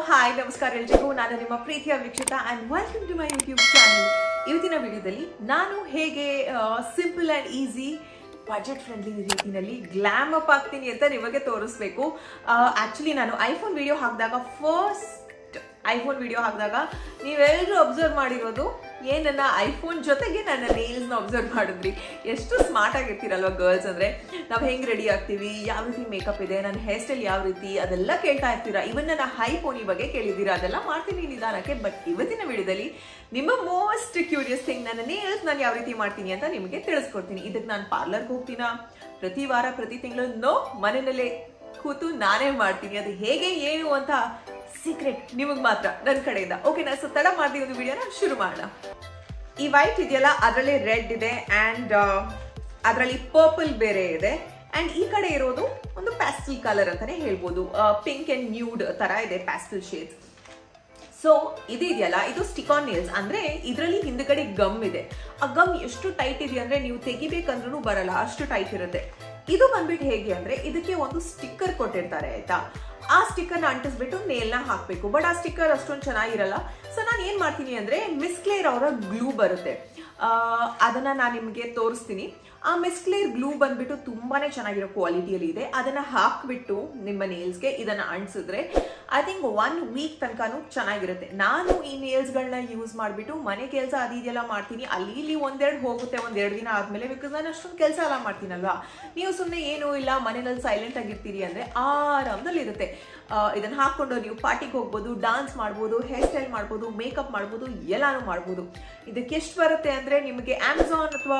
hi ನಮಸ್ಕಾರ ಎಲ್ರಿಗೂ ನಾನು ನಿಮ್ಮ ಪ್ರೀತಿಯ Veekshitha and welcome to my YouTube channel ಇವತ್ತಿನ ವಿಡಿಯೋದಲ್ಲಿ ನಾನು ಹೇಗೆ simple and easy budget friendly ರೀತಿಯಲ್ಲಿ ಗ್ಲಾಮ್ ಅಪ್ ಆಗ್ತೀನಿ ಅಂತ ನಿಮಗೆ ತೋರಿಸ್ಬೇಕು ಆ್ಯಕ್ಚುಲಿ ನಾನು ಐಫೋನ್ ವಿಡಿಯೋ ಹಾಕಿದಾಗ ಫಸ್ಟ್ ಐಫೋನ್ ವಿಡಿಯೋ ಹಾಕಿದಾಗ ನೀವೆಲ್ಲರೂ ಅಬ್ಸರ್ವ್ ಮಾಡಿರೋದು ಏನನ್ನ ಐಫೋನ್ ಜೊತೆಗೆ ನನ್ನ ನೇಲ್ಸ್ನ ಅಬ್ಸರ್ವ್ ಮಾಡಿದ್ರಿ ಎಷ್ಟು ಸ್ಮಾರ್ಟ್ ಆಗಿರ್ತೀರಲ್ವ ಗರ್ಲ್ಸ್ ಅಂದರೆ ನಾವು ಹೆಂಗೆ ರೆಡಿ ಆಗ್ತೀವಿ ಯಾವ ರೀತಿ ಮೇಕಪ್ ಇದೆ ನನ್ನ ಹೇರ್ ಸ್ಟೈಲ್ ಯಾವ ರೀತಿ ಅದೆಲ್ಲ ಕೇಳ್ತಾ ಇರ್ತೀರಾ ಇವನ್ ನನ್ನ ಹೈ ಪೋನಿ ಬಗ್ಗೆ ಕೇಳಿದ್ದೀರಾ ಅದೆಲ್ಲ ಮಾಡ್ತೀನಿ ನಿಧಾನಕ್ಕೆ ಬಟ್ ಇವತ್ತಿನ ವಿಡಿಯೋದಲ್ಲಿ ನಿಮ್ಮ ಮೋಸ್ಟ್ ಕ್ಯೂರಿಯಸ್ ಥಿಂಗ್ ನನ್ನ ನೇಲ್ಸ್ ನಾನು ಯಾವ ರೀತಿ ಮಾಡ್ತೀನಿ ಅಂತ ನಿಮಗೆ ತಿಳಿಸ್ಕೊಡ್ತೀನಿ ಇದಕ್ಕೆ ನಾನು ಪಾರ್ಲರ್ಗೆ ಹೋಗ್ತೀನಾ ಪ್ರತಿ ವಾರ ಪ್ರತಿ ತಿಂಗಳು ನೋ ಮನೆಯಲ್ಲೇ ಕೂತು ನಾನೇ ಮಾಡ್ತೀನಿ ಅದು ಹೇಗೆ ಏನು ಅಂತ ಸೀಕ್ರೆಟ್ ನಿಮಗೆ ಮಾತ್ರ ನನ್ನ ಕಡೆಯಿಂದ ಓಕೆ ನಾನು ಸೊ ತಡ ಮಾಡಿ ಒಂದು ವಿಡಿಯೋನ ಶುರು ಮಾಡೋಣ ಈ ವೈಟ್ ಇದೆಯಲ್ಲ ಅದರಲ್ಲಿ ರೆಡ್ ಇದೆ ಆ್ಯಂಡ್ ಅದರಲ್ಲಿ ಪರ್ಪಲ್ ಬೇರೆ ಇದೆ ಆ್ಯಂಡ್ ಈ ಕಡೆ ಇರೋದು ಒಂದು ಪ್ಯಾಸ್ಟಲ್ ಕಲರ್ ಅಂತಾನೆ ಹೇಳ್ಬೋದು ಪಿಂಕ್ ಆ್ಯಂಡ್ ನ್ಯೂಡ್ ತರ ಇದೆ ಪ್ಯಾಸ್ಟಲ್ ಶೇಡ್ಸ್ ಸೊ ಇದು ಇದೆಯಲ್ಲ ಇದು ಸ್ಟಿಕಾನ್ ನೇಲ್ಸ್ ಅಂದ್ರೆ ಇದರಲ್ಲಿ ಹಿಂದ್ಗಡೆ ಗಮ್ ಇದೆ ಆ ಗಮ್ ಎಷ್ಟು ಟೈಟ್ ಇದೆ ಅಂದ್ರೆ ನೀವು ತೆಗಿಬೇಕಂದ್ರೂ ಬರಲ್ಲ ಅಷ್ಟು ಟೈಟ್ ಇರುತ್ತೆ ಇದು ಬಂದ್ಬಿಟ್ಟು ಹೇಗೆ ಅಂದ್ರೆ ಇದಕ್ಕೆ ಒಂದು ಸ್ಟಿಕ್ಕರ್ ಕೊಟ್ಟಿರ್ತಾರೆ ಆಯ್ತಾ ಆ ಸ್ಟಿಕ್ಕರ್ನ ಅಂಟಿಸ್ಬಿಟ್ಟು ನೇಲ್ನ ಹಾಕಬೇಕು ಬಟ್ ಆ ಸ್ಟಿಕ್ಕರ್ ಅಷ್ಟೊಂದು ಚೆನ್ನಾಗಿರಲ್ಲ ಸೊ ನಾನು ಏನ್ ಮಾಡ್ತೀನಿ ಅಂದ್ರೆ ಮಿಸ್ಕ್ಲೇರ್ ಅವರ ಗ್ಲೂ ಬರುತ್ತೆ ಅದನ್ನ ನಾನು ನಿಮಗೆ ತೋರಿಸ್ತೀನಿ ಆ ಮಿಸ್ಕ್ಲೇರ್ ಗ್ಲೂ ಬಂದ್ಬಿಟ್ಟು ತುಂಬಾನೇ ಚೆನ್ನಾಗಿರೋ ಕ್ವಾಲಿಟಿಯಲ್ಲಿ ಇದೆ ಅದನ್ನ ಹಾಕ್ಬಿಟ್ಟು ನಿಮ್ಮ ನೇಲ್ಸ್ಗೆ ಇದನ್ನ ಅಂಟಿಸಿದ್ರೆ ಐ ಥಿಂಕ್ ಒನ್ ವೀಕ್ ತನಕನೂ ಚೆನ್ನಾಗಿರುತ್ತೆ ನಾನು ಈ ನೇಲ್ಸ್ಗಳನ್ನ ಯೂಸ್ ಮಾಡಿಬಿಟ್ಟು ಮನೆ ಕೆಲಸ ಅದು ಇದೆಲ್ಲ ಮಾಡ್ತೀನಿ ಅಲ್ಲಿ ಇಲ್ಲಿ ಒಂದೆರಡು ಹೋಗುತ್ತೆ ಒಂದೆರಡು ದಿನ ಆದಮೇಲೆ ಬಿಕಾಸ್ ನಾನು ಅಷ್ಟೊಂದು ಕೆಲಸ ಎಲ್ಲ ಮಾಡ್ತೀನಲ್ವಾ ನೀವು ಸುಮ್ಮನೆ ಏನೂ ಇಲ್ಲ ಮನೆಯಲ್ಲಿ ಸೈಲೆಂಟ್ ಆಗಿರ್ತೀರಿ ಅಂದರೆ ಆರಾಮದಲ್ಲಿ ಇರುತ್ತೆ ಇದನ್ನ ಹಾಕೊಂಡು ನೀವು ಪಾರ್ಟಿಗೆ ಹೋಗ್ಬೋದು ಡಾನ್ಸ್ ಮಾಡ್ಬೋದು ಹೇರ್ ಸ್ಟೈಲ್ ಮಾಡ್ಬೋದು ಮೇಕಪ್ ಮಾಡ್ಬೋದು ಎಲ್ಲಾನು ಮಾಡ್ಬೋದು ಇದಕ್ಕೆ ಎಷ್ಟು ಬರುತ್ತೆ ಅಂದರೆ ನಿಮಗೆ ಆಮೆಝಾನ್ ಅಥವಾ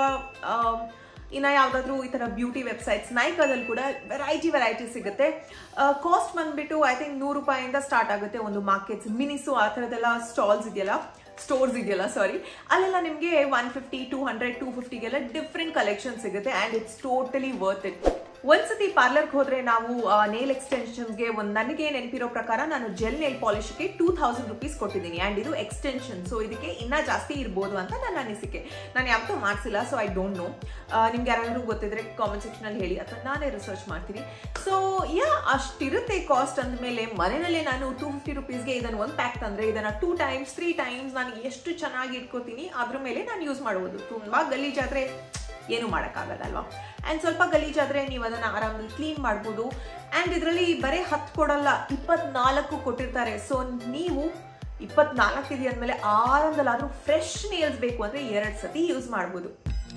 ಇನ್ನು ಯಾವುದಾದ್ರೂ ಈ ಥರ ಬ್ಯೂಟಿ ವೆಬ್ಸೈಟ್ಸ್ ನೈಕಾದಲ್ಲಿ ಕೂಡ ವೆರೈಟಿ ವೆರೈಟಿ ಸಿಗುತ್ತೆ ಕಾಸ್ಟ್ ಬಂದ್ಬಿಟ್ಟು ಐ ಥಿಂಕ್ ನೂರು ರೂಪಾಯಿಂದ ಸ್ಟಾರ್ಟ್ ಆಗುತ್ತೆ ಒಂದು ಮಾರ್ಕೆಟ್ಸ್ ಮಿನಿಸು ಆ ಥರದ್ದೆಲ್ಲ ಸ್ಟಾಲ್ಸ್ ಇದೆಯಲ್ಲ ಸ್ಟೋರ್ಸ್ ಇದೆಯಲ್ಲ ಸಾರಿ ಅಲ್ಲೆಲ್ಲ ನಿಮಗೆ one fifty two hundred two ಫಿಫ್ಟಿಗೆಲ್ಲ ಡಿಫ್ರೆಂಟ್ ಕಲೆಕ್ಷನ್ ಸಿಗುತ್ತೆ and it's totally worth it ಒಂದ್ಸತಿ ಪಾರ್ಲರ್ಗೆ ಹೋದ್ರೆ ನಾವು ನೇಲ್ ಎಕ್ಸ್ಟೆನ್ಷನ್ಸ್ಗೆ ಒಂದು ನನಗೆ ನೆನಪಿರೋ ಪ್ರಕಾರ ನಾನು ಜೆಲ್ ನೇಲ್ ಪಾಲಿಶ್ಗೆ ಟೂ ಥೌಸಂಡ್ ರುಪೀಸ್ ಕೊಟ್ಟಿದ್ದೀನಿ ಆ್ಯಂಡ್ ಇದು ಎಕ್ಸ್ಟೆನ್ಷನ್ ಸೊ ಇದಕ್ಕೆ ಇನ್ನೂ ಜಾಸ್ತಿ ಇರ್ಬೋದು ಅಂತ ನನ್ನ ಅನಿಸಿಕೆ ನಾನು ಯಾವತ್ತೂ ಮಾಡಿಸಿಲ್ಲ ಸೊ ಐ ಡೋಂಟ್ ನೋ ನಿಮ್ಗೆ ಯಾರಾದರೂ ಗೊತ್ತಿದ್ರೆ ಕಾಮೆಂಟ್ ಸೆಕ್ಷನಲ್ಲಿ ಹೇಳಿ ಅಥವಾ ನಾನೇ ರಿಸರ್ಚ್ ಮಾಡ್ತೀನಿ ಸೊ ಯಾ ಅಷ್ಟಿರುತ್ತೆ ಕಾಸ್ಟ್ ಅಂದಮೇಲೆ ಮನೆಯಲ್ಲೇ ನಾನು ಟೂ ಫಿಫ್ಟಿ ರುಪೀಸ್ಗೆ ಇದನ್ನು ಒಂದು ಪ್ಯಾಕ್ ತಂದರೆ ಇದನ್ನು ಟೂ ಟೈಮ್ಸ್ ತ್ರೀ ಟೈಮ್ಸ್ ನಾನು ಎಷ್ಟು ಚೆನ್ನಾಗಿ ಇಟ್ಕೋತೀನಿ ಅದ್ರ ಮೇಲೆ ನಾನು ಯೂಸ್ ಮಾಡ್ಬೋದು ತುಂಬ ಗಲೀಜಾದರೆ ಏನು ಮಾಡೋಕ್ಕಾಗಲ್ಲಲ್ವಾ ಆ್ಯಂಡ್ ಸ್ವಲ್ಪ ಗಲೀಜಾದರೆ ನೀವು ಅದನ್ನು ಆರಾಮಲ್ಲಿ ಕ್ಲೀನ್ ಮಾಡ್ಬೋದು ಆ್ಯಂಡ್ ಇದರಲ್ಲಿ ಬರೀ ಹತ್ತು ಕೊಡಲ್ಲ ಇಪ್ಪತ್ನಾಲ್ಕು ಕೊಟ್ಟಿರ್ತಾರೆ ಸೊ ನೀವು ಇಪ್ಪತ್ನಾಲ್ಕು ಇದೆ ಅಂದಮೇಲೆ ಆರಾಮದಲ್ಲಾದರೂ ಫ್ರೆಶ್ ನೇಲ್ಸ್ ಬೇಕು ಅಂದರೆ ಎರಡು ಸತಿ ಯೂಸ್ ಮಾಡ್ಬೋದು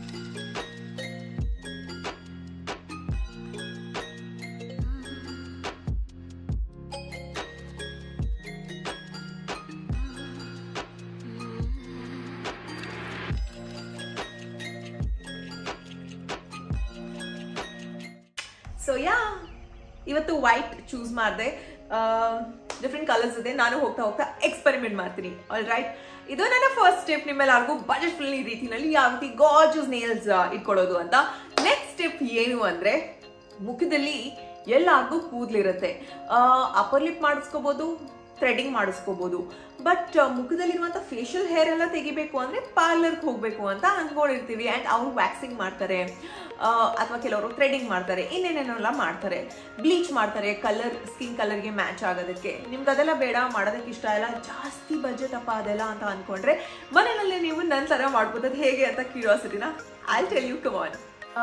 ಸೊ ಯಾ ಇವತ್ತು ವೈಟ್ ಚೂಸ್ ಮಾಡಿದೆ ಡಿಫ್ರೆಂಟ್ ಕಲರ್ಸ್ ಇದೆ ನಾನು ಹೋಗ್ತಾ ಹೋಗ್ತಾ ಎಕ್ಸ್ಪೆರಿಮೆಂಟ್ ಮಾಡ್ತೀನಿ ಆಲ್ ರೈಟ್ ಇದು ನನ್ನ ಫಸ್ಟ್ ಸ್ಟೆಪ್ ನಿಮ್ಮೆಲ್ಲರಿಗೂ ಬಜೆಟ್ ಫ್ರೆಂಡ್ಲಿ ರೀತಿನಲ್ಲಿ ಯಾವ ರೀತಿ ಗಾಜಸ್ ನೇಲ್ಸ್ ಇಟ್ಕೊಳ್ಳೋದು ಅಂತ ನೆಕ್ಸ್ಟ್ ಸ್ಟೆಪ್ ಏನು ಅಂದ್ರೆ ಮುಖದಲ್ಲಿ ಎಲ್ಲಾರ್ಗೂ ಕೂದಲಿರುತ್ತೆ ಅಪ್ಪರ್ ಲಿಪ್ ಮಾಡಿಸ್ಕೋಬಹುದು ಥ್ರೆಡಿಂಗ್ ಮಾಡಿಸ್ಕೋಬಹುದು ಬಟ್ ಮುಖದಲ್ಲಿರುವಂಥ ಫೇಶಿಯಲ್ ಹೇರ್ ಎಲ್ಲ ತೆಗಿಬೇಕು ಅಂದರೆ ಪಾರ್ಲರ್ಗೆ ಹೋಗಬೇಕು ಅಂತ ಅಂದ್ಕೊಂಡಿರ್ತೀವಿ ಆ್ಯಂಡ್ ಅವ್ರು ವ್ಯಾಕ್ಸಿಂಗ್ ಮಾಡ್ತಾರೆ ಅಥವಾ ಕೆಲವರು ಥ್ರೆಡಿಂಗ್ ಮಾಡ್ತಾರೆ ಇನ್ನೇನೇನೆಲ್ಲ ಮಾಡ್ತಾರೆ ಬ್ಲೀಚ್ ಮಾಡ್ತಾರೆ ಕಲರ್ ಸ್ಕಿನ್ ಕಲರ್ಗೆ ಮ್ಯಾಚ್ ಆಗೋದಕ್ಕೆ ನಿಮ್ಗೆ ಅದೆಲ್ಲ ಬೇಡ ಮಾಡೋದಕ್ಕೆ ಇಷ್ಟ ಇಲ್ಲ ಜಾಸ್ತಿ ಬಜೆಟ್ ಅಪ್ಪ ಅದೆಲ್ಲ ಅಂತ ಅಂದ್ಕೊಂಡ್ರೆ ಮನೆಯಲ್ಲೇ ನೀವು ನನ್ನ ಥರ ಮಾಡ್ಬೋದು ಹೇಗೆ ಅಂತ ಕ್ಯೂರಿಯಾಸಿಟಿನ ಐ ಟೆಲ್ ಯು ಕಮಾನ್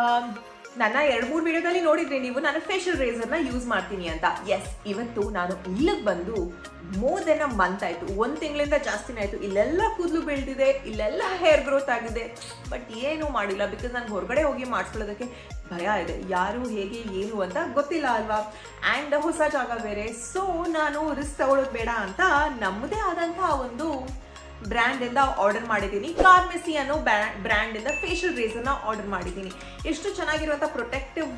ನನ್ನ ಎರಡು ಮೂರು ವಿಡಿಯೋದಲ್ಲಿ ನೋಡಿದ್ರಿ ನೀವು ನಾನು ಫೇಶಿಯಲ್ ರೇಸರ್ನ ಯೂಸ್ ಮಾಡ್ತೀನಿ ಅಂತ ಎಸ್ ಇವತ್ತು ನಾನು ಇಲ್ಲಿಗೆ ಬಂದು ಮೋರ್ ದೆನ್ ಅ ಮಂತ್ ಆಯಿತು ಒಂದು ತಿಂಗಳಿಂದ ಜಾಸ್ತಿನೇ ಆಯಿತು ಇಲ್ಲೆಲ್ಲ ಕೂದಲು ಬೆಳೆದಿದೆ ಇಲ್ಲೆಲ್ಲ ಹೇರ್ ಗ್ರೋತ್ ಆಗಿದೆ ಬಟ್ ಏನೂ ಮಾಡಿಲ್ಲ ಬಿಕಾಸ್ ನಾನು ಹೊರಗಡೆ ಹೋಗಿ ಮಾಡಿಸ್ಕೊಳ್ಳೋದಕ್ಕೆ ಭಯ ಇದೆ ಯಾರು ಹೇಗೆ ಏನು ಅಂತ ಗೊತ್ತಿಲ್ಲ ಅಲ್ವಾ ಆ್ಯಂಡ್ ಹೊಸ ಜಾಗ ಬೇರೆ ಸೊ ನಾನು ರಿಸ್ಕ್ ತಗೊಳ್ಳೋದು ಬೇಡ ಅಂತ ನಮ್ಮದೇ ಆದಂಥ ಒಂದು ಬ್ರ್ಯಾಂಡ್ ಇಂದ ಆರ್ಡರ್ ಮಾಡಿದ್ದೀನಿ ಕಾರ್ಮೆಸಿ ಅನ್ನೋ ಬ್ರ್ಯಾಂಡ್ ಇಂದ ಫೇಶಿಯಲ್ ರೇಸರ್ನ ಆರ್ಡರ್ ಮಾಡಿದ್ದೀನಿ ಎಷ್ಟು ಚೆನ್ನಾಗಿರುವಂಥ ಪ್ರೊಟೆಕ್ಟಿವ್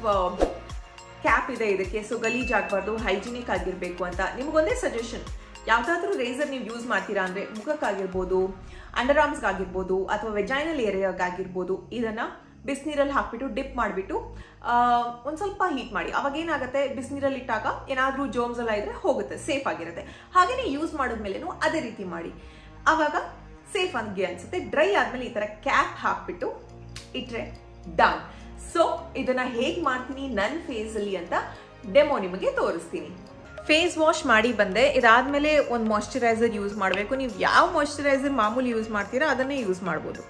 ಕ್ಯಾಪ್ ಇದೆ ಇದಕ್ಕೆ ಸೊ ಗಲೀಜ್ ಆಗಬಾರ್ದು ಹೈಜಿನಿಕ್ ಆಗಿರಬೇಕು ಅಂತ ನಿಮಗೊಂದೇ ಸಜೆಷನ್ ಯಾವುದಾದ್ರೂ ರೇಸರ್ ನೀವು ಯೂಸ್ ಮಾಡ್ತೀರಾ ಅಂದರೆ ಮುಖಕ್ಕಾಗಿರ್ಬೋದು ಅಂಡರ್ ಆರ್ಮ್ಸ್ಗಾಗಿರ್ಬೋದು ಅಥವಾ ವೆಜೈನಲ್ ಏರಿಯಾಗಾಗಿರ್ಬೋದು ಇದನ್ನು ಬಿಸಿನೀರಲ್ಲಿ ಹಾಕ್ಬಿಟ್ಟು ಡಿಪ್ ಮಾಡಿಬಿಟ್ಟು ಒಂದು ಸ್ವಲ್ಪ ಹೀಟ್ ಮಾಡಿ ಅವಾಗ ಏನಾಗುತ್ತೆ ಬಿಸಿನೀರಲ್ಲಿ ಇಟ್ಟಾಗ ಏನಾದರೂ ಜೋಮ್ಸ್ ಎಲ್ಲ ಇದ್ರೆ ಹೋಗುತ್ತೆ ಸೇಫ್ ಆಗಿರುತ್ತೆ ಹಾಗೆಯೇ ಯೂಸ್ ಮಾಡಿದ್ಮೇಲೆನೂ ಅದೇ ರೀತಿ ಮಾಡಿ ಆವಾಗ ಸೇಫ್ ಅಂದ್ಗೆ ಅನ್ಸುತ್ತೆ ಡ್ರೈ ಆದ್ಮೇಲೆ ಈ ತರ ಕ್ಯಾಪ್ ಹಾಕ್ಬಿಟ್ಟು ಇಟ್ರೆ ಡನ್ ಸೊ ಇದನ್ನ ಹೇಗ್ ಮಾಡ್ತೀನಿ ನನ್ನ ಫೇಸ್ ಅಲ್ಲಿ ಅಂತ ಡೆಮೋ ನಿಮಗೆ ತೋರಿಸ್ತೀನಿ ಫೇಸ್ ವಾಶ್ ಮಾಡಿ ಬಂದೆ ಇದಾದ್ಮೇಲೆ ಒಂದು ಮಾಯ್ಶ್ಚರೈಸರ್ ಯೂಸ್ ಮಾಡಬೇಕು ನೀವು ಯಾವ ಮಾಯ್ಶ್ಚರೈಸರ್ ಮಾಮೂಲಿ ಯೂಸ್ ಮಾಡ್ತೀರಾ ಅದನ್ನೇ ಯೂಸ್ ಮಾಡ್ಬೋದು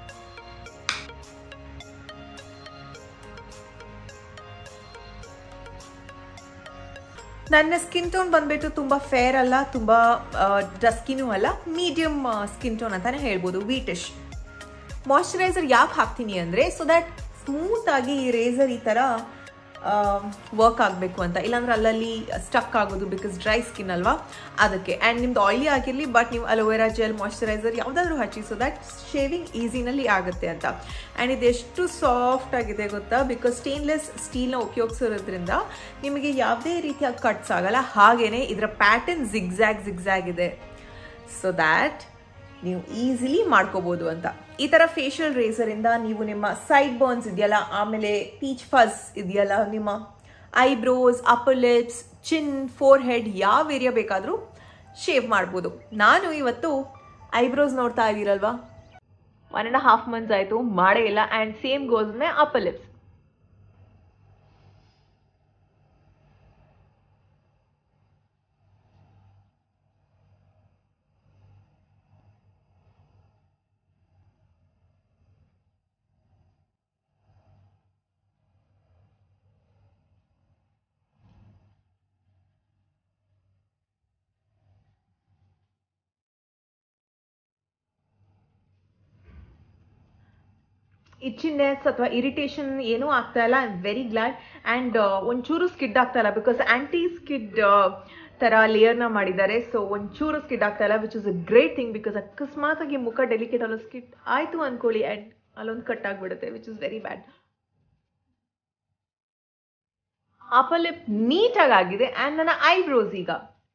ನನ್ನ ಸ್ಕಿನ್ ಟೋನ್ ಬಂದ್ಬಿಟ್ಟು ತುಂಬ ಫೇರ್ ಅಲ್ಲ ತುಂಬ ಡಸ್ಕಿನೂ ಅಲ್ಲ ಮೀಡಿಯಮ್ ಸ್ಕಿನ್ ಟೋನ್ ಅಂತಾನೆ ಹೇಳ್ಬೋದು ವೀಟಿಶ್ ಮಾಯ್ಶ್ಚರೈಸರ್ ಯಾಕೆ ಹಾಕ್ತೀನಿ ಅಂದರೆ ಸೊ ದ್ಯಾಟ್ ಸ್ಮೂತಾಗಿ ಈ ರೇಸರ್ ಈ ಥರ ವರ್ಕ್ ಆಗಬೇಕು ಅಂತ ಇಲ್ಲಾಂದ್ರೆ ಅಲ್ಲಲ್ಲಿ ಸ್ಟಕ್ ಆಗೋದು ಬಿಕಾಸ್ ಡ್ರೈ ಸ್ಕಿನ್ ಅಲ್ವಾ ಅದಕ್ಕೆ ಆ್ಯಂಡ್ ನಿಮ್ದು ಆಯಿಲಿ ಆಗಿರಲಿ ಬಟ್ ನೀವು ಅಲೋವೆರಾ ಜೆಲ್ ಮಾಯ್ಶ್ಚರೈಸರ್ ಯಾವುದಾದ್ರೂ ಹಚ್ಚಿ ಸೊ ದ್ಯಾಟ್ ಶೇವಿಂಗ್ ಈಸಿನಲ್ಲಿ ಆಗುತ್ತೆ ಅಂತ ಆ್ಯಂಡ್ ಇದು ಎಷ್ಟು ಸಾಫ್ಟ್ ಆಗಿದೆ ಗೊತ್ತಾ ಬಿಕಾಸ್ ಸ್ಟೇನ್ಲೆಸ್ ಸ್ಟೀಲ್ನ ಉಪಯೋಗಿಸೋದ್ರಿಂದ ನಿಮಗೆ ಯಾವುದೇ ರೀತಿಯ ಕಟ್ಸ್ ಆಗಲ್ಲ ಹಾಗೇನೆ ಇದರ ಪ್ಯಾಟರ್ನ್ ಜಿಗ್ಝ್ಯಾಗ್ ಜಿಗ್ಝ್ಯಾಗ್ ಇದೆ ಸೊ ದ್ಯಾಟ್ ನೀವು ಈಸಿಲಿ ಮಾಡ್ಕೋಬೋದು ಅಂತ ಈ ಥರ ಫೇಶಿಯಲ್ ರೇಸರಿಂದ ನೀವು ನಿಮ್ಮ ಸೈಡ್ ಬರ್ನ್ಸ್ ಇದೆಯಲ್ಲ ಆಮೇಲೆ ಪೀಚ್ ಫಸ್ ಇದೆಯಲ್ಲ ನಿಮ್ಮ eyebrows upper lips chin forehead ಯಾವ ಏರಿಯಾ ಬೇಕಾದರೂ ಶೇವ್ ಮಾಡ್ಬೋದು ನಾನು ಇವತ್ತು ಐಬ್ರೋಸ್ ನೋಡ್ತಾ ಇದ್ದೀರಲ್ವಾ ಒನ್ ಆ್ಯಂಡ್ ಹಾಫ್ ಮಂತ್ಸ್ ಆಯಿತು ಮಾಡೇ ಇಲ್ಲ and same goes my upper lips itchiness ಅಥವಾ ಇರಿಟೇಷನ್ ಏನೂ ಆಗ್ತಾ ಇಲ್ಲ I am very glad and ಒಂಚೂರು ಸ್ಕಿಡ್ ಆಗ್ತಾ ಇಲ್ಲ ಬಿಕಾಸ್ ಆ್ಯಂಟಿ ಸ್ಕಿಡ್ ಥರ ಲೇಯರ್ನ ಮಾಡಿದ್ದಾರೆ ಸೊ ಒಂಚೂರು ಸ್ಕಿಡ್ ಆಗ್ತಾ ಇಲ್ಲ which is a great thing because ಅಕಸ್ಮಾತಾಗಿ ಮುಖ ಡೆಲಿಕೇಟ್ ಅಲ್ಲೋ ಸ್ಕಿಡ್ ಆಯಿತು ಅಂದ್ಕೊಳ್ಳಿ ಆ್ಯಂಡ್ ಅಲ್ಲೊಂದು ಕಟ್ ಆಗಿಬಿಡುತ್ತೆ which is very bad upper lip ನೀಟಾಗಿ ಆಗಿದೆ ಆ್ಯಂಡ್ ನನ್ನ ಐಬ್ರೋಸ್ ಈಗ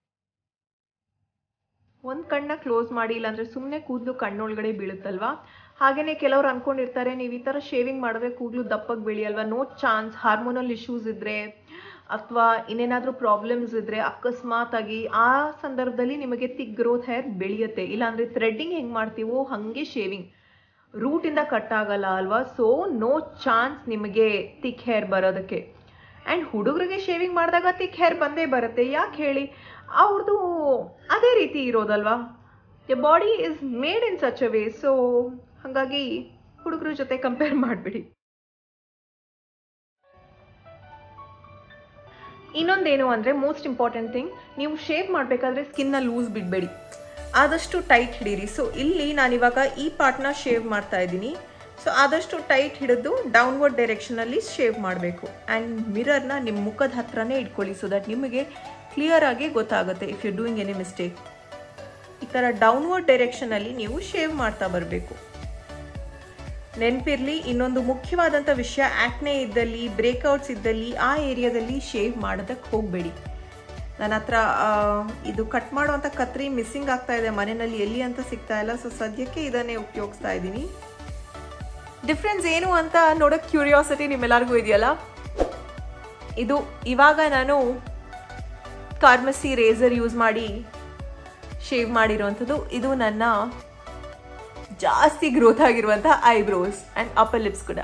ಒಂದು ಕಣ್ಣ ಕ್ಲೋಸ್ ಮಾಡಿ ಇಲ್ಲಾಂದ್ರೆ ಸುಮ್ಮನೆ ಕೂದಲು ಕಣ್ಣೊಳಗಡೆ ಬೀಳುತ್ತಲ್ವಾ ಹಾಗೇನೆ ಕೆಲವ್ರು ಅನ್ಕೊಂಡಿರ್ತಾರೆ ನೀವು ಈ ಥರ ಶೇವಿಂಗ್ ಮಾಡಿದ್ರೆ ಕೂದಲು ದಪ್ಪಗೆ ಬೆಳೆಯಲ್ವಾ ನೋ ಚಾನ್ಸ್ ಹಾರ್ಮೋನಲ್ ಇಶ್ಯೂಸ್ ಇದ್ರೆ ಅಥವಾ ಇನ್ನೇನಾದರೂ ಪ್ರಾಬ್ಲಮ್ಸ್ ಇದ್ರೆ ಅಕಸ್ಮಾತ್ ಆಗಿ ಆ ಸಂದರ್ಭದಲ್ಲಿ ನಿಮಗೆ ತಿಕ್ ಗ್ರೋತ್ ಹೇರ್ ಬೆಳೆಯುತ್ತೆ ಇಲ್ಲಾಂದ್ರೆ ಥ್ರೆಡ್ಡಿಂಗ್ ಹೆಂಗೆ ಮಾಡ್ತೀವೋ ಹಾಗೆ ಶೇವಿಂಗ್ ರೂಟಿಂದ ಕಟ್ ಆಗಲ್ಲ ಅಲ್ವಾ ಸೊ ನೋ ಚಾನ್ಸ್ ನಿಮಗೆ ತಿಕ್ ಹೇರ್ ಬರೋದಕ್ಕೆ ಆ್ಯಂಡ್ ಹುಡುಗರಿಗೆ ಶೇವಿಂಗ್ ಮಾಡಿದಾಗ ತಿಕ್ ಹೇರ್ ಬಂದೇ ಬರುತ್ತೆ ಯಾಕೆ ಹೇಳಿ ಅವ್ರದ್ದು ಅದೇ ರೀತಿ ಇರೋದಲ್ವಾ the body is made in such a way so ಹಾಗಾಗಿ ಹುಡುಗರ ಜೊತೆ ಕಂಪೇರ್ ಮಾಡಿಬಿಡಿ ಇನ್ನೊಂದೇನು ಅಂದರೆ ಮೋಸ್ಟ್ ಇಂಪಾರ್ಟೆಂಟ್ ಥಿಂಗ್ ನೀವು ಶೇವ್ ಮಾಡಬೇಕಾದ್ರೆ ಸ್ಕಿನ್ನ ಲೂಸ್ ಬಿಡಬೇಡಿ ಆದಷ್ಟು ಟೈಟ್ ಹಿಡೀರಿ ಸೊ ಇಲ್ಲಿ ನಾನಿವಾಗ ಈ ಪಾರ್ಟ್ನ ಶೇವ್ ಮಾಡ್ತಾ ಇದ್ದೀನಿ ಸೊ ಆದಷ್ಟು ಟೈಟ್ ಹಿಡಿದು ಡೌನ್ವರ್ಡ್ ಡೈರೆಕ್ಷನಲ್ಲಿ ಶೇವ್ ಮಾಡಬೇಕು ಆ್ಯಂಡ್ ಮಿರರ್ನ ನಿಮ್ಮ ಮುಖದ ಹತ್ರನೇ ಇಟ್ಕೊಳ್ಳಿ ಸೊ ದಟ್ ನಿಮಗೆ ಕ್ಲಿಯರ್ ಆಗಿ ಗೊತ್ತಾಗುತ್ತೆ if you doing any mistake ಈ ಥರ ಡೌನ್ವರ್ಡ್ ಡೈರೆಕ್ಷನಲ್ಲಿ ನೀವು ಶೇವ್ ಮಾಡ್ತಾ ಬರಬೇಕು ನೆನಪಿರಲಿ ಇನ್ನೊಂದು ಮುಖ್ಯವಾದಂಥ ವಿಷಯ ಆ್ಯಕ್ನೆ ಇದ್ದಲ್ಲಿ ಬ್ರೇಕ್ಔಟ್ಸ್ ಇದ್ದಲ್ಲಿ ಆ ಏರಿಯಾದಲ್ಲಿ ಶೇವ್ ಮಾಡೋದಕ್ಕೆ ಹೋಗಬೇಡಿ ನನ್ನ ಹತ್ರ ಇದು ಕಟ್ ಮಾಡುವಂಥ ಕತ್ರಿ ಮಿಸ್ಸಿಂಗ್ ಆಗ್ತಾ ಇದೆ ಮನೆಯಲ್ಲಿ ಎಲ್ಲಿ ಅಂತ ಸಿಗ್ತಾ ಇಲ್ಲ ಸೊ ಸದ್ಯಕ್ಕೆ ಇದನ್ನೇ ಉಪಯೋಗಿಸ್ತಾ ಇದ್ದೀನಿ ಡಿಫ್ರೆನ್ಸ್ ಏನು ಅಂತ ನೋಡೋಕೆ ಕ್ಯೂರಿಯಾಸಿಟಿ ನಿಮ್ಮೆಲ್ಲರಿಗೂ ಇದೆಯಲ್ಲ ಇದು ಇವಾಗ ನಾನು ಕಾರ್ಮಸಿ ರೇಸರ್ ಯೂಸ್ ಮಾಡಿ ಶೇವ್ ಮಾಡಿರುವಂಥದ್ದು ಇದು ನನ್ನ ಜಾಸ್ತಿ ಗ್ರೋತ್ ಆಗಿರುವಂಥ ಐಬ್ರೋಸ್ ಆ್ಯಂಡ್ ಅಪ್ಪರ್ ಲಿಪ್ಸ್ ಕೂಡ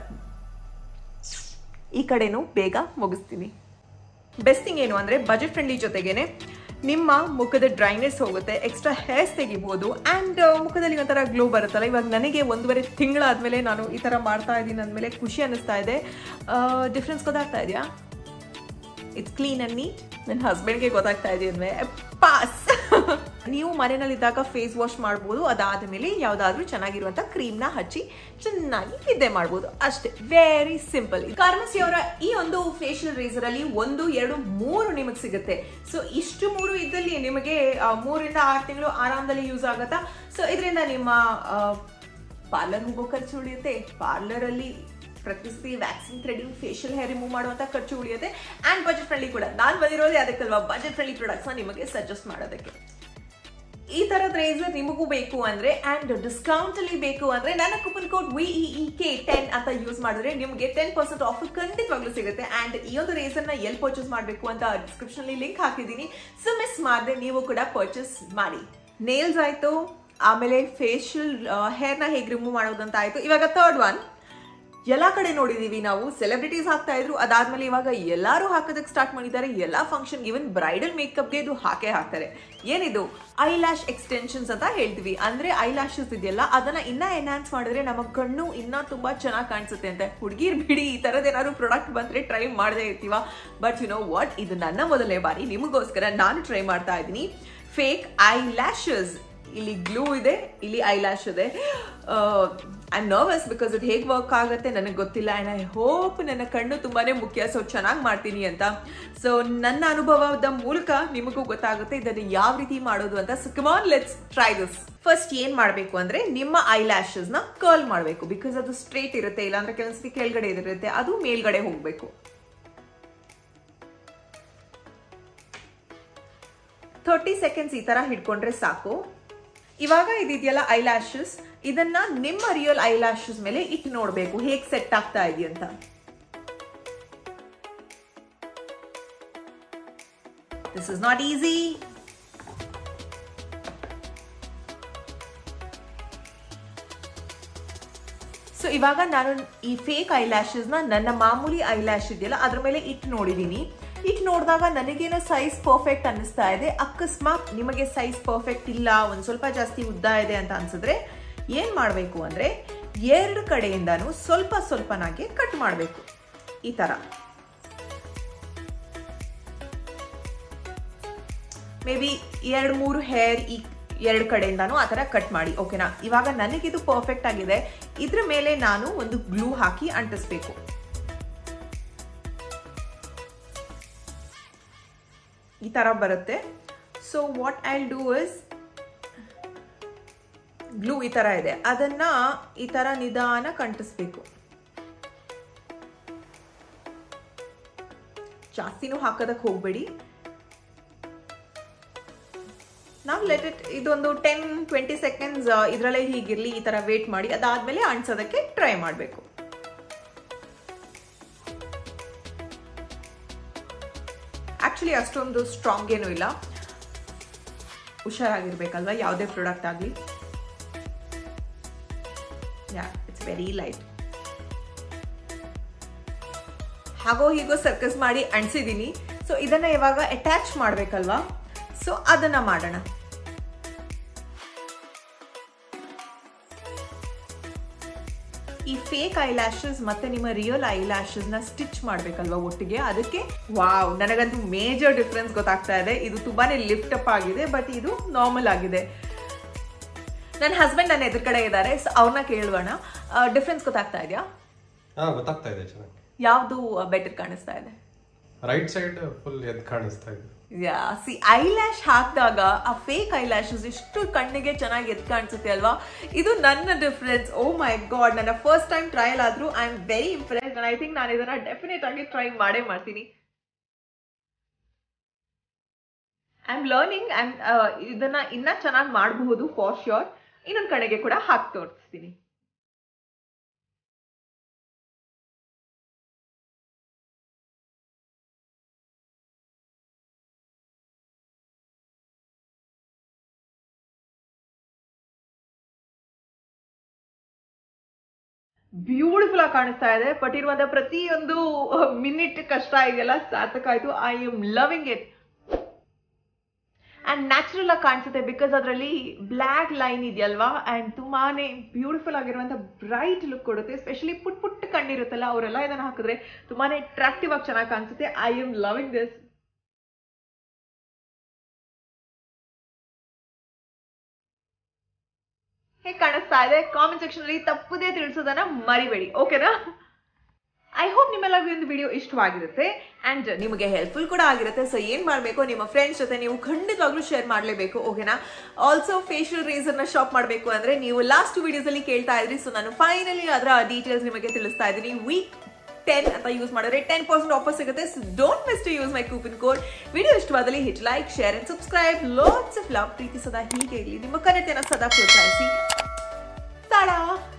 ಈ ಕಡೆನೂ ಬೇಗ ಮುಗಿಸ್ತೀನಿ ಬೆಸ್ಟ್ ಥಿಂಗ್ ಏನು ಅಂದರೆ ಬಜೆಟ್ ಫ್ರೆಂಡ್ಲಿ ಜೊತೆಗೇನೆ ನಿಮ್ಮ ಮುಖದ ಡ್ರೈನೆಸ್ ಹೋಗುತ್ತೆ ಎಕ್ಸ್ಟ್ರಾ ಹೇರ್ಸ್ ತೆಗಿಬೋದು ಆ್ಯಂಡ್ ಮುಖದಲ್ಲಿ ಒಂಥರ ಗ್ಲೋ ಬರುತ್ತಲ್ಲ ಇವಾಗ ನನಗೆ ಒಂದೂವರೆ ತಿಂಗಳಾದಮೇಲೆ ನಾನು ಈ ಥರ ಮಾಡ್ತಾ ಇದ್ದೀನಿ ಅಂದಮೇಲೆ ಖುಷಿ ಅನ್ನಿಸ್ತಾ ಇದೆ ಡಿಫ್ರೆನ್ಸ್ ಗೊತ್ತಾಗ್ತಾ ಇದೆಯಾ ಇಟ್ಸ್ ಕ್ಲೀನ್ ಆ್ಯಂಡ್ ನೀಟ್ ನನ್ನ ಹಸ್ಬೆಂಡ್ಗೆ ಗೊತ್ತಾಗ್ತಾ ಇದೆ ಅಂದಮೇಲೆ ಪಾಸ್ ನೀವು ಮನೆಯಲ್ಲಿದ್ದಾಗ ಫೇಸ್ ವಾಶ್ ಮಾಡ್ಬೋದು ಅದಾದ ಮೇಲೆ ಯಾವುದಾದ್ರೂ ಚೆನ್ನಾಗಿರುವಂಥ ಕ್ರೀಮ್ನ ಹಚ್ಚಿ ಚೆನ್ನಾಗಿ ನಿದ್ದೆ ಮಾಡ್ಬೋದು ಅಷ್ಟೇ ವೆರಿ ಸಿಂಪಲ್ ಕಾರ್ಮಸಿ ಅವರ ಈ ಒಂದು ಫೇಶಿಯಲ್ ರೇಸರ್ ಅಲ್ಲಿ ಒಂದು ಎರಡು ಮೂರು ನಿಮಗೆ ಸಿಗುತ್ತೆ ಸೊ ಇಷ್ಟು ಮೂರು ಇದ್ದಲ್ಲಿ ನಿಮಗೆ ಮೂರಿಂದ ಆರು ತಿಂಗಳು ಆರಾಮದಲ್ಲಿ ಯೂಸ್ ಆಗುತ್ತಾ ಸೊ ಇದರಿಂದ ನಿಮ್ಮ ಪಾರ್ಲರ್ ಹೋಗೋ ಖರ್ಚು ಉಳಿಯುತ್ತೆ ಪಾರ್ಲರಲ್ಲಿ ಪ್ರತಿಸಿ waxing threading facial hair remove ಮಾಡುವಂತ ಖರ್ಚು ಉಳಿಯುತ್ತೆ ಆ್ಯಂಡ್ ಬಜೆಟ್ ಫ್ರೆಂಡ್ಲಿ ಕೂಡ ನಾನು ಬಂದಿರೋದೇ ಅದಕ್ಕಲ್ವಾ ಬಜೆಟ್ ಫ್ರೆಂಡ್ಲಿ ಪ್ರಾಡಕ್ಟ್ಸ್ನ ನಿಮಗೆ ಸಜೆಸ್ಟ್ ಮಾಡೋದಕ್ಕೆ ಈ ತರದ ರೇಸರ್ ನಿಮಗೂ ಬೇಕು ಅಂದ್ರೆ ಅಂಡ್ ಡಿಸ್ಕೌಂಟ್ ಅಲ್ಲಿ ಬೇಕು ಅಂದ್ರೆ ನನ್ನ coupon code V E K ten ಅಂತ ಯೂಸ್ ಮಾಡಿದ್ರೆ ನಿಮಗೆ ಟೆನ್ ಪರ್ಸೆಂಟ್ ಆಫರ್ ಖಂಡಿತವಾಗ್ಲೂ ಸಿಗುತ್ತೆ ಅಂಡ್ ಈ ಒಂದು ರೇಸರ್ ನ ಎಲ್ಲಿ ಪರ್ಚೇಸ್ ಮಾಡಬೇಕು ಅಂತ ಡಿಸ್ಕ್ರಿಪ್ಷನ್ ಅಲ್ಲಿ ಲಿಂಕ್ ಹಾಕಿದ್ದೀನಿ ಸೊ ಮಿಸ್ ಮಾಡದೆ ನೀವು ಕೂಡ ಪರ್ಚೇಸ್ ಮಾಡಿ ನೇಲ್ಸ್ ಆಯ್ತು ಆಮೇಲೆ ಫೇಶಿಯಲ್ ಹೇರ್ನ ಹೇಗೆ ರಿಮೂವ್ ಮಾಡೋದಂತ ಆಯ್ತು ಇವಾಗ ಥರ್ಡ್ ಒನ್ ಎಲ್ಲ ಕಡೆ ನೋಡಿದೀವಿ ನಾವು ಸೆಲೆಬ್ರಿಟೀಸ್ ಹಾಕ್ತಾ ಇದ್ರು ಅದಾದ್ಮೇಲೆ ಇವಾಗ ಎಲ್ಲರೂ ಹಾಕೋದಕ್ಕೆ ಸ್ಟಾರ್ಟ್ ಮಾಡಿದ್ದಾರೆ ಎಲ್ಲ ಫಂಕ್ಷನ್ ಇವನ್ ಬ್ರೈಡಲ್ ಮೇಕಪ್ಗೆ ಇದು ಹಾಕೇ ಹಾಕ್ತಾರೆ ಏನಿದು ಐ ಲ್ಯಾಶ್ ಎಕ್ಸ್ಟೆನ್ಷನ್ಸ್ ಅಂತ ಹೇಳ್ತೀವಿ ಅಂದ್ರೆ ಐ ಲ್ಯಾಶಸ್ ಇದೆಯಲ್ಲ ಅದನ್ನ ಇನ್ನ ಎನ್ಹಾನ್ಸ್ ಮಾಡಿದ್ರೆ ನಮ್ಮ ಕಣ್ಣು ಇನ್ನ ತುಂಬಾ ಚೆನ್ನಾಗಿ ಕಾಣಿಸುತ್ತೆ ಅಂತ ಹುಡುಗಿರ್ ಬಿಡಿ ಈ ತರದ್ ಏನಾದ್ರು ಪ್ರಾಡಕ್ಟ್ ಬಂದ್ರೆ ಟ್ರೈ ಮಾಡದೇ ಇರ್ತೀವ ಬಟ್ ಯು ನೋ ವಾಟ್ ಇದು ನನ್ನ ಮೊದಲನೇ ಬಾರಿ ನಿಮಗೋಸ್ಕರ ನಾನು ಟ್ರೈ ಮಾಡ್ತಾ ಇದ್ದೀನಿ ಫೇಕ್ ಐ ಲ್ಯಾಶಸ್ ಇಲ್ಲಿ ಗ್ಲೂ ಇದೆ ಇಲ್ಲಿ ಐ ಲ್ಯಾಶ್ ಇದೆ ಐ ಆಮ್ ನರ್ವಸ್ ಬಿಕಾಸ್ ಇದು ಹೇಗೆ ವರ್ಕ್ ಆಗುತ್ತೆ ನನಗೆ ಗೊತ್ತಿಲ್ಲ ಆ್ಯಂಡ್ ಐ ಹೋಪ್ ನನ್ನ ಕಣ್ಣು ತುಂಬಾನೇ ಮುಖ್ಯ ಸೊ ಚೆನ್ನಾಗಿ ಮಾಡ್ತೀನಿ ಅಂತ ಸೊ ನನ್ನ ಅನುಭವದ ಮೂಲಕ ನಿಮಗೂ ಗೊತ್ತಾಗುತ್ತೆ ಇದನ್ನು ಯಾವ ರೀತಿ ಮಾಡೋದು ಅಂತ so come on let's try this first ಏನ್ ಮಾಡಬೇಕು ಅಂದ್ರೆ ನಿಮ್ಮ ಐ ಲ್ಯಾಶಸ್ ನ ಕರ್ಲ್ ಮಾಡಬೇಕು ಬಿಕಾಸ್ ಅದು ಸ್ಟ್ರೇಟ್ ಇರುತ್ತೆ ಇಲ್ಲಾಂದ್ರೆ ಕೆಲಸಕ್ಕೆ ಕೆಳಗಡೆ ಇರುತ್ತೆ ಅದು ಮೇಲ್ಗಡೆ ಹೋಗಬೇಕು ಥರ್ಟಿ ಸೆಕೆಂಡ್ಸ್ ಈ ತರ ಹಿಡ್ಕೊಂಡ್ರೆ ಸಾಕು ಇವಾಗ ಇದಿದೆಯಲ್ಲ ಐ ಲ್ಯಾಶಸ್ ಇದನ್ನ ನಿಮ್ಮ ರಿಯಲ್ ಐ ಲ್ಯಾಶಸ್ ಮೇಲೆ ಇಟ್ಟು ನೋಡ್ಬೇಕು ಹೇಗ್ ಸೆಟ್ ಆಗ್ತಾ ಇದೆಯಂತ this is not easy so ಇವಾಗ ನಾನು ಈ ಫೇಕ್ ಐ ಲ್ಯಾಶಸ್ ನ ನನ್ನ ಮಾಮೂಲಿ ಐ ಲ್ಯಾಶ್ ಇದೆಯಲ್ಲ ಅದ್ರ ಮೇಲೆ ಇಟ್ಟು ನೋಡಿದೀನಿ ಇಟ್ಟು ನೋಡಿದಾಗ ನನಗೇನೋ ಸೈಜ್ ಪರ್ಫೆಕ್ಟ್ ಅನ್ನಿಸ್ತಾ ಇದೆ ಅಕಸ್ಮಾತ್ ನಿಮಗೆ ಸೈಜ್ ಪರ್ಫೆಕ್ಟ್ ಇಲ್ಲ ಒಂದ್ ಸ್ವಲ್ಪ ಜಾಸ್ತಿ ಉದ್ದ ಇದೆ ಅಂತ ಅನ್ಸಿದ್ರೆ ಏನ್ ಮಾಡಬೇಕು ಅಂದ್ರೆ ಎರಡು ಕಡೆಯಿಂದಾನು ಸ್ವಲ್ಪ ಸ್ವಲ್ಪನಾಗಿ ಕಟ್ ಮಾಡಬೇಕು ಈ ತರ ಮೇ ಬಿ ಎರಡು ಮೂರು ಹೇರ್ ಈ ಎರಡು ಕಡೆಯಿಂದಾನು ಆ ಥರ ಕಟ್ ಮಾಡಿ ಓಕೆನಾ ಇವಾಗ ನನಗಿದು ಪರ್ಫೆಕ್ಟ್ ಆಗಿದೆ ಇದ್ರ ಮೇಲೆ ನಾನು ಒಂದು ಗ್ಲೂ ಹಾಕಿ ಅಂಟಿಸ್ಬೇಕು ಈ ತರ ಬರುತ್ತೆ so what I do is glue ಈ ತರ ಇದೆ ಅದನ್ನ ಈ ತರ ನಿಧಾನ ಕಂಟಿಸ್ಬೇಕು ಜಾಸ್ತಿನೂ ಹಾಕೋದಕ್ಕೆ ಹೋಗ್ಬೇಡಿ ನಾವು ಲೆಟ್ ಇಟ್ ಇದೊಂದು ಟೆನ್ ಟ್ವೆಂಟಿ ಸೆಕೆಂಡ್ಸ್ ಇದರಲ್ಲೇ ಹೀಗಿರ್ಲಿ ಈ ತರ ವೇಟ್ ಮಾಡಿ ಅದಾದ್ಮೇಲೆ ಅಣಿಸೋದಕ್ಕೆ ಟ್ರೈ ಮಾಡಬೇಕು ಆಕ್ಚುಲಿ ಅಷ್ಟೊಂದು ಸ್ಟ್ರಾಂಗ್ ಏನೂ ಇಲ್ಲ ಹುಷಾರಾಗಿರ್ಬೇಕಲ್ವಾ ಯಾವುದೇ ಪ್ರಾಡಕ್ಟ್ ಆಗಲಿ ಯಾ ಇಟ್ಸ್ ವೆರಿ ಲೈಟ್ ಹಾಗೋ ಹೀಗೋ ಸರ್ಕಸ್ ಮಾಡಿ ಅಣಿಸಿದೀನಿ ಸೊ ಇದನ್ನ ಇವಾಗ ಅಟ್ಯಾಚ್ ಮಾಡ್ಬೇಕಲ್ವಾ ಸೊ ಅದನ್ನ ಮಾಡೋಣ ಈ ಫೇಕ್ ಐ ಲ್ಯಾಶಸ್ ಮತ್ತೆ ನಿಮ್ಮ ರಿಯಲ್ ಐ ಲ್ಯಾಶಸ್ ನ ಸ್ಟಿಚ್ ಮಾಡ್ಬೇಕಲ್ವಾ ಒಟ್ಟಿಗೆ ಅದಕ್ಕೆ ವಾವ್ ನನಗಂತೂ ಮೇಜರ್ ಡಿಫ್ರೆನ್ಸ್ ಗೊತ್ತಾಗ್ತಾ ಇದೆ ಇದು ತುಂಬಾನೇ ಲಿಫ್ಟ್ ಅಪ್ ಆಗಿದೆ ಬಟ್ ಇದು ನಾರ್ಮಲ್ ಆಗಿದೆ ನನ್ನ ಹಸ್ಬೆಂಡ್ ನನ್ನ ಎದುರು ಕಡೆ ಇದ್ದಾರೆ ಸೊ ಅವ್ರನ್ನ ಕೇಳುವಣ ಡಿಫ್ರೆನ್ಸ್ ಗೊತ್ತಾಗ್ತಾ ಇದೆಯಾ ಹಾ ಗೊತ್ತಾಗ್ತಾ ಇದೆ ಚೆನ್ನಾಗಿ ಯಾವುದು ಬೆಟರ್ ಕಾಣಿಸ್ತಾ ಇದೆ ರೈಟ್ ಸೈಡ್ ಫುಲ್ ಎದ್ದು ಕಾಣಿಸ್ತಾ ಇದೆ ಯಾ ಸಿ ಐ ಲ್ಯಾಶ್ ಹಾಕಿದಾಗ ಆ ಫೇಕ್ ಐ ಲ್ಯಾಶಸ್ ಎಷ್ಟು ಕಣ್ಣಿಗೆ ಚೆನ್ನಾಗಿ ಎದ್ದು ಕಾಣಿಸುತ್ತೆ ಅಲ್ವಾ ಇದು ನನ್ನ ಡಿಫ್ರೆನ್ಸ್ ಓ ಮೈ ಗಾಡ್ ನನ್ನ ಫಸ್ಟ್ ಟೈಮ್ ಟ್ರಯಲ್ ಆದ್ರೂ I am very impressed I think ನಾನು ಇದನ್ನ ಡೆಫಿನೆಟ್ ಆಗಿ ಟ್ರೈ ಮಾಡೇ ಮಾಡ್ತೀನಿ ಐ ಆಮ್ ಲರ್ನಿಂಗ್ ಐ ಇದನ್ನ ಇನ್ನ ಚೆನ್ನಾಗಿ ಮಾಡಬಹುದು ಫಾರ್ ಶ್ಯೂರ್ ಇನ್ನೊಂದು ಕಡೆಗೆ ಕೂಡ ಹಾಕಿ ತೋರಿಸ್ತೀನಿ ಬ್ಯೂಟಿಫುಲ್ ಆಗಿ ಕಾಣಿಸ್ತಾ ಇದೆ ಬಟ್ ಇರುವಂತ ಪ್ರತಿಯೊಂದು ಮಿನಿಟ್ ಕಷ್ಟ ಇದೆಯಲ್ಲ ಸಾರ್ಥಕ ಆಯ್ತು I am loving it and natural ಆಗಿ ಕಾಣಿಸುತ್ತೆ ಬಿಕಾಸ್ ಅದರಲ್ಲಿ ಬ್ಲ್ಯಾಕ್ ಲೈನ್ ಇದೆಯಲ್ವಾ ಅಂಡ್ ತುಂಬಾನೇ ಬ್ಯೂಟಿಫುಲ್ ಆಗಿರುವಂತ ಬ್ರೈಟ್ ಲುಕ್ ಕೊಡುತ್ತೆ ಸ್ಪೆಷಲಿ ಪುಟ್ ಪುಟ್ ಕಣ್ಣಿರುತ್ತಲ್ಲ ಅವರೆಲ್ಲ ಇದನ್ನ ಹಾಕಿದ್ರೆ ತುಂಬಾನೇ ಅಟ್ರಾಕ್ಟಿವ್ ಆಗಿ ಚೆನ್ನಾಗಿ ಕಾಣಿಸುತ್ತೆ ಐ ಎಮ್ ಲವಿಂಗ್ ದಿಸ್ ಹೇಗೆ ಕಾಣಿಸ್ತಾ ಇದೆ ಕಾಮೆಂಟ್ ಸೆಕ್ಷನ್ ಅಲ್ಲಿ ತಪ್ಪದೇ ತಿಳಿಸೋದನ್ನ ಮರಿಬೇಡಿ ಓಕೆನಾ ಐ ಹೋಪ್ ನಿಮ್ಮೆಲ್ಲರಿಗೂ ಒಂದು ವಿಡಿಯೋ ಇಷ್ಟವಾಗಿರುತ್ತೆ ಅಂಡ್ ನಿಮಗೆ ಹೆಲ್ಪ್ಫುಲ್ ಕೂಡ ಆಗಿರುತ್ತೆ ಸೊ ಏನ್ ಮಾಡಬೇಕು ನಿಮ್ಮ ಫ್ರೆಂಡ್ಸ್ ಜೊತೆ ನೀವು ಖಂಡಿತವಾಗ್ಲೂ ಶೇರ್ ಮಾಡಲೇಬೇಕು ಓಕೆನಾ ಆಲ್ಸೋ ಫೇಶಿಯಲ್ ರೇಸರ್ನ ಶಾಪ್ ಮಾಡಬೇಕು ಅಂದ್ರೆ ನೀವು ಲಾಸ್ಟ್ ವಿಡಿಯೋಸ್ ಅಲ್ಲಿ ಕೇಳ್ತಾ ಇದ್ರಿ ಸೊ ನಾನು ಫೈನಲಿ ಅದರ ಡೀಟೇಲ್ಸ್ ನಿಮಗೆ ತಿಳಿಸ್ತಾ ಇದ್ದೀನಿ ವೀಕ್ ಟೆನ್ ಅಂತ ಯೂಸ್ ಮಾಡಿದ್ರೆ ಟೆನ್ ಪರ್ಸೆಂಟ್ ಆಫರ್ ಸಿಗುತ್ತೆ so don't miss to use my coupon code video ಇಷ್ಟವಾದಲ್ಲಿ hit like share and subscribe lots of love ಪ್ರೀತಿ ಸದಾ ಹೀಗೆ ಇರಲಿ ನಿಮ್ಮ ಕನೆಕ್ಟನ್ನು ಸದಾ ಪ್ರೋತ್ಸಾಹಿಸಿ ತಾಡಾ